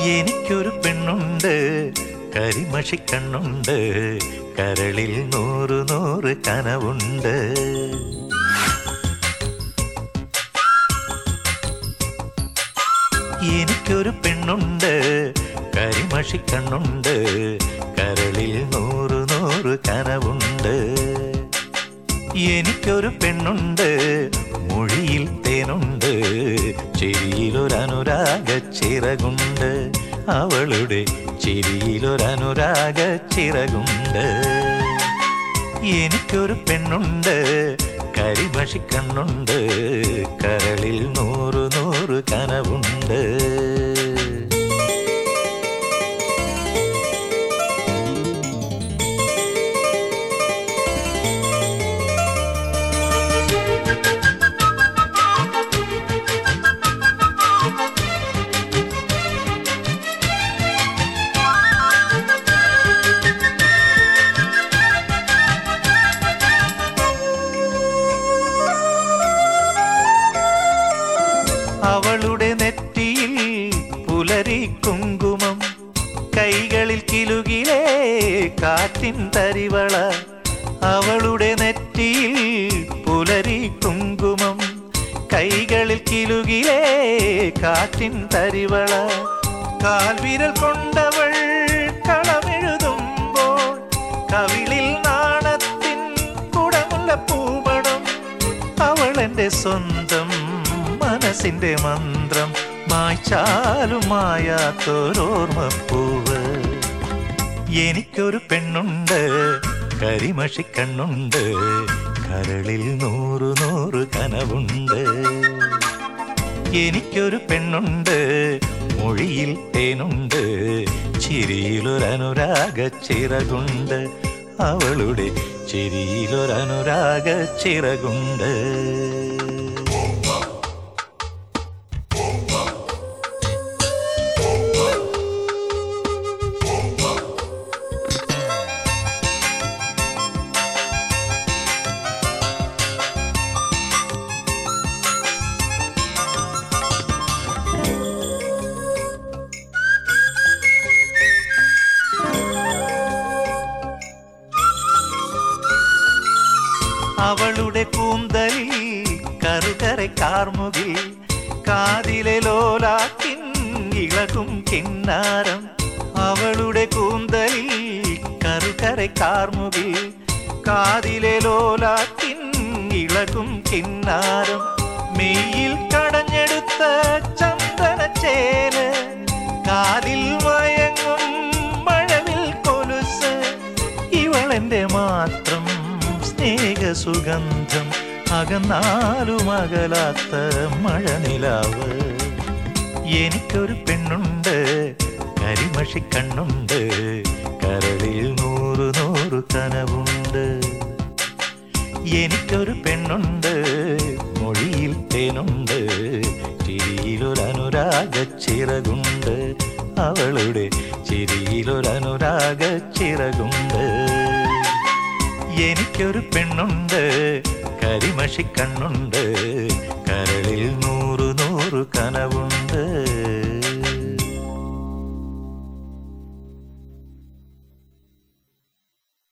എനിക്കൊരു പെണ്ണുണ്ട് കരിമഷിക്കണ്ണുണ്ട് കരളിൽ നൂറ് നൂറ് കനവുണ്ട് എനിക്കൊരു പെണ്ണുണ്ട് കരിമഷിക്കണ്ണുണ്ട് കരളിൽ നൂറ് നൂറ് കനവുണ്ട് എനിക്കൊരു പെണ്ണുണ്ട് മൊഴിയിൽ തേനുണ്ട് ചിരിയിലൊരനുരാഗ ചിറകുണ്ട് അവളുടെ ചിരിയിലൊരനുരാഗ ചിറകുണ്ട് എനിക്കൊരു പെണ്ണുണ്ട് കരിമഷിക്കണ്ണുണ്ട് കരളിൽ നൂറ് നൂറ് കനവുണ്ട് അവളുടെ നെറ്റിയിൽ പുലരി കുങ്കുമം കൈകളിൽ കിലുകിലേ കാറ്റിൻ തരിവള അവളുടെ നെറ്റിയിൽ പുലരി കുങ്കുമം കൈകളിൽ കിലുകിലേ കാറ്റിൻ തരിവള കാൽവിരൽ കൊണ്ടവൾ കളമെഴുതുമ്പോൾ കവിളിൽ നാണത്തിൻ കുടമുള്ള പൂമണം അവൾ എന്റെ സ്വന്തം മനസ്സിന്റെ മന്ത്രം മായ്ച്ചാലും മായാത്തൊരോർമ്മപ്പൂവ് എനിക്കൊരു പെണ്ണുണ്ട് കരിമഷിക്കണ്ണുണ്ട് കരളിൽ നൂറ് നൂറ് കനവുണ്ട് എനിക്കൊരു പെണ്ണുണ്ട് മൊഴിയിൽ തേനുണ്ട് ചിരിയിലൊരനുരാഗ ചിറകുണ്ട് അവളുടെ ചിരിയിലൊരനുരാഗ ചിറകുണ്ട് അവളുടെ കൂന്തലിൽ കറുകരെ കാർമുകിൽ കാതിലെ ലോലാക്കിൻ ഇളകും കിന്നാരം അവളുടെ കൂന്തലിൽ കറുകരെ കാർമുകിൽ കാതിലെ ലോലാക്കിൻ ഇളകും കിന്നാരം മെയ്യിൽ കടഞ്ഞെടുത്ത ചന്ദനച്ചേല് കാതിൽ മയങ്ങും മഴവിൽ കൊലുസ് ഇവളെന്റെ മാത്രം സ്നേഹസുഗന്ധം അകന്നാലും അകലാത്ത മഴനിലാവ് എനിക്കൊരു പെണ്ണുണ്ട് കരിമഷിക്കണ്ണുണ്ട് കരളിൽ നൂറ് നൂറ് കനവുണ്ട് എനിക്കൊരു പെണ്ണുണ്ട് മൊഴിയിൽ തേനുണ്ട് ചിരിയിലൊരനുരാഗ ചിറകുണ്ട് അവളുടെ ചിരിയിലൊരനുരാഗ ചിറകുണ്ട് എനിക്കൊരു പെണ്ണുണ്ട് കരിമഷിക്കണ്ണുണ്ട് കരളിൽ നൂറ് നൂറ് കനവുണ്ട്